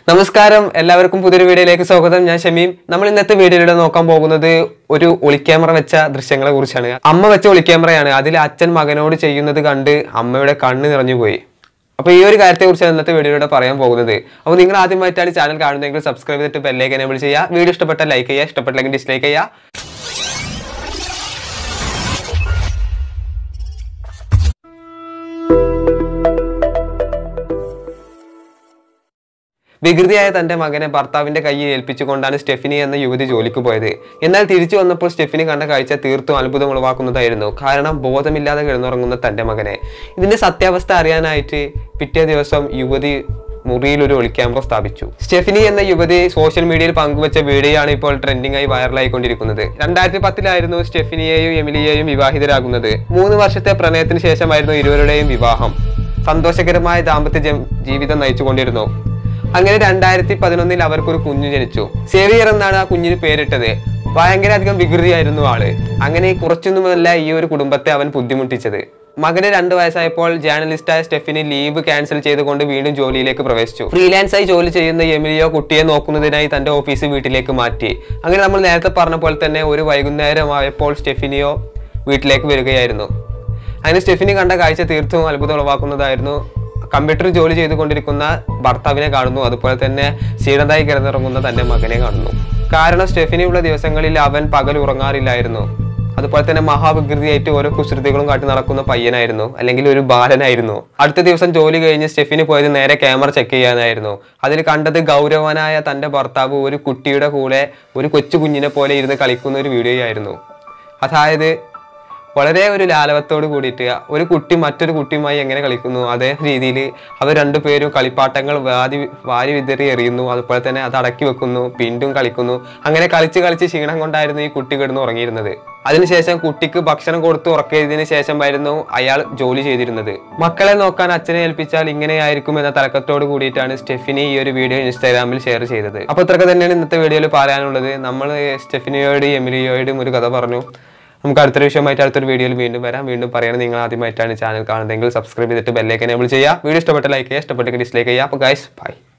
നമസ്കാരം എല്ലാവർക്കും പുതിയൊരു വീഡിയോയിലേക്ക് സ്വാഗതം ഞാൻ ഷമീം നമ്മൾ ഇന്നത്തെ വീഡിയോയിലൂടെ നോക്കാൻ പോകുന്നത് ഒരു ഒളിക്യാമറ വെച്ച ദൃശ്യങ്ങളെ കുറിച്ചാണ് അമ്മ വെച്ച ഒളിക്യാമറയാണ് അതിൽ അച്ഛൻ മകനോട് ചെയ്യുന്നത് കണ്ട് അമ്മയുടെ കണ്ണ് നിറഞ്ഞുപോയി അപ്പൊ ഈ ഒരു കാര്യത്തെ കുറിച്ചാണ് ഇന്നത്തെ വീഡിയോയിലൂടെ പറയാൻ പോകുന്നത് അപ്പോൾ നിങ്ങൾ ആദ്യമായിട്ടാണ് ചാനൽ കാണുന്നതെങ്കിൽ സബ്സ്ക്രൈബ് ചെയ്തിട്ട് ബെല്ലേക്ക് എനേബിൾ ചെയ്യുക വീഡിയോ ഇഷ്ടപ്പെട്ട ലൈക്ക് ചെയ്യുക ഇഷ്ടപ്പെട്ടില്ലെങ്കിൽ ഡിസ്ലൈക്ക് ചെയ്യുക വികൃതിയായ തന്റെ മകനെ ഭർത്താവിന്റെ കയ്യിൽ ഏൽപ്പിച്ചുകൊണ്ടാണ് സ്റ്റെഫിനി എന്ന യുവതി ജോലിക്ക് പോയത് എന്നാൽ തിരിച്ചു വന്നപ്പോൾ സ്റ്റെഫിനി കണ്ട കാഴ്ച തീർത്തും അത്ഭുതം ഉളവാക്കുന്നതായിരുന്നു കാരണം ബോധമില്ലാതെ കിടന്നുറങ്ങുന്ന തന്റെ മകനെ ഇതിന്റെ സത്യാവസ്ഥ അറിയാനായിട്ട് പിറ്റേ ദിവസം യുവതി മുറിയിൽ ഒരു ഒളിക്യാമറ സ്ഥാപിച്ചു സ്റ്റെഫിനി എന്ന യുവതി സോഷ്യൽ മീഡിയയിൽ പങ്കുവച്ച വീഡിയോ ആണ് ഇപ്പോൾ ട്രെൻഡിംഗ് ആയി വൈറലായിക്കൊണ്ടിരിക്കുന്നത് രണ്ടായിരത്തി പത്തിലായിരുന്നു സ്റ്റെഫിനിയെയും എമിലിയെയും വിവാഹിതരാകുന്നത് മൂന്ന് വർഷത്തെ പ്രണയത്തിന് ശേഷമായിരുന്നു ഇരുവരുടെയും വിവാഹം സന്തോഷകരമായ ദാമ്പത്യ ജം- ജീവിതം നയിച്ചുകൊണ്ടിരുന്നു അങ്ങനെ രണ്ടായിരത്തി പതിനൊന്നിൽ അവർക്കൊരു കുഞ്ഞു ജനിച്ചു സേവിയർ എന്നാണ് ആ കുഞ്ഞിന് പേരിട്ടത് ഭയങ്കര അധികം വികൃതിയായിരുന്നു ആള് അങ്ങനെ കുറച്ചൊന്നുമല്ല ഈ ഒരു കുടുംബത്തെ അവൻ ബുദ്ധിമുട്ടിച്ചത് മകന് രണ്ട് വയസ്സായപ്പോൾ ജേർണലിസ്റ്റായ സ്റ്റെഫിനി ലീവ് ക്യാൻസൽ ചെയ്തുകൊണ്ട് വീണ്ടും ജോലിയിലേക്ക് പ്രവേശിച്ചു ഫ്രീലാൻസായി ജോലി ചെയ്യുന്ന എമിലിയോ കുട്ടിയെ നോക്കുന്നതിനായി തന്റെ ഓഫീസ് വീട്ടിലേക്ക് മാറ്റി അങ്ങനെ നമ്മൾ നേരത്തെ പറഞ്ഞ പോലെ തന്നെ ഒരു വൈകുന്നേരമായപ്പോൾ സ്റ്റെഫിനിയോ വീട്ടിലേക്ക് വരികയായിരുന്നു അങ്ങനെ സ്റ്റെഫിനി കണ്ട കാഴ്ച തീർത്തും അത്ഭുതം ഉളവാക്കുന്നതായിരുന്നു കമ്പ്യൂട്ടർ ജോലി ചെയ്തുകൊണ്ടിരിക്കുന്ന ഭർത്താവിനെ കാണുന്നു അതുപോലെ തന്നെ ക്ഷീണതായി കിടന്നിറങ്ങുന്ന തന്റെ മകനെ കാണുന്നു കാരണം സ്റ്റെഫിനിയുള്ള ദിവസങ്ങളിൽ അവൻ പകൽ ഉറങ്ങാറില്ലായിരുന്നു അതുപോലെ തന്നെ മഹാവികൃതിയായിട്ട് ഓരോ കുസൃതികളും കാട്ടി നടക്കുന്ന പയ്യനായിരുന്നു അല്ലെങ്കിൽ ഒരു ബാലനായിരുന്നു അടുത്ത ദിവസം ജോലി കഴിഞ്ഞ് സ്റ്റെഫിനി പോയത് നേരെ ക്യാമറ ചെക്ക് ചെയ്യാനായിരുന്നു അതിൽ കണ്ടത് ഗൗരവനായ തന്റെ ഭർത്താവ് ഒരു കുട്ടിയുടെ കൂടെ ഒരു കൊച്ചു കുഞ്ഞിനെ പോലെ ഇരുന്ന് കളിക്കുന്ന ഒരു വീഡിയോ ആയിരുന്നു അതായത് വളരെ ഒരു ലാലവത്തോട് കൂടിയിട്ട് ഒരു കുട്ടി മറ്റൊരു കുട്ടിയുമായി എങ്ങനെ കളിക്കുന്നു അതേ രീതിയിൽ അവർ രണ്ടുപേരും കളിപ്പാട്ടങ്ങൾ വാരി വാരി വിതറി എറിയുന്നു അതുപോലെ തന്നെ അത് അടക്കി വെക്കുന്നു വീണ്ടും കളിക്കുന്നു അങ്ങനെ കളിച്ച് കളിച്ച് ക്ഷീണം കൊണ്ടായിരുന്നു ഈ കുട്ടി കിടന്ന് ഉറങ്ങിയിരുന്നത് അതിനുശേഷം കുട്ടിക്ക് ഭക്ഷണം കൊടുത്ത് ഉറക്കിയതിനു ശേഷമായിരുന്നു അയാൾ ജോലി ചെയ്തിരുന്നത് മക്കളെ നോക്കാൻ അച്ഛനെ ഏൽപ്പിച്ചാൽ ഇങ്ങനെയായിരിക്കും എന്ന തലക്കത്തോട് കൂടിയിട്ടാണ് സ്റ്റെഫിനി ഈ ഒരു വീഡിയോ ഇൻസ്റ്റാഗ്രാമിൽ ഷെയർ ചെയ്തത് അപ്പോൾ ഇത്രയൊക്കെ തന്നെയാണ് ഇന്നത്തെ വീഡിയോയിൽ പറയാനുള്ളത് നമ്മൾ സ്റ്റെഫിനിയോടും എമിലിയോടും ഒരു കഥ പറഞ്ഞു നമുക്ക് അടുത്തൊരു വിഷയമായിട്ട് അടുത്തൊരു വീഡിയോയിൽ വീണ്ടും വരാം വീണ്ടും പറയണം നിങ്ങൾ ആദ്യമായിട്ടാണ് ചാനൽ കാണുന്നതെങ്കിൽ സബ്സ്ക്രൈബ് ചെയ്തിട്ട് ബെല്ലേക്ക് എനേബിൾ ചെയ്യുക വീഡിയോ ഇഷ്ടപ്പെട്ട ലൈക്ക് ചെയ്യുക ഇഷ്ടപ്പെട്ടെങ്കിൽ ഡിസ്ലൈക്ക് ചെയ്യുക അപ്പോൾ ഗൈസ് ബൈ